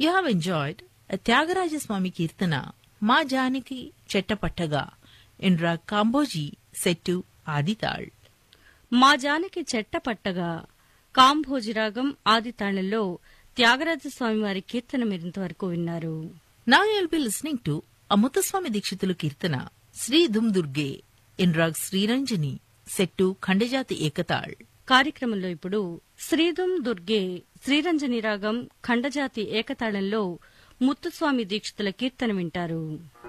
you have enjoyed Tyagarajaswamy కీర్తన మా Janaki చెట్టపట్టగా ఇండ్రా కాంబోజీ set ఆదితాళ్ మా జానకి చెట్ట పట్టగా కాంభోజిరాగం ఆది తాళంలో త్యాగరాజస్వామి వారి కీర్తన మీరింతవరకు విన్నారు Now you'll be listening to అమృతస్వామి Dikshitulu కీర్తన శ్రీ దుమ్ దుర్గే ఇన్రాగ్ శ్రీరంజని సెట్టు ఖండజాతి ఏకతాళ్ కార్యక్రమంలో ఇప్పుడు శ్రీదుం దుర్గే శ్రీరంజని రాగం ఖండజాతి ఏకతాళంలో ముత్తుస్వామి దీక్షితుల కీర్తన వింటారు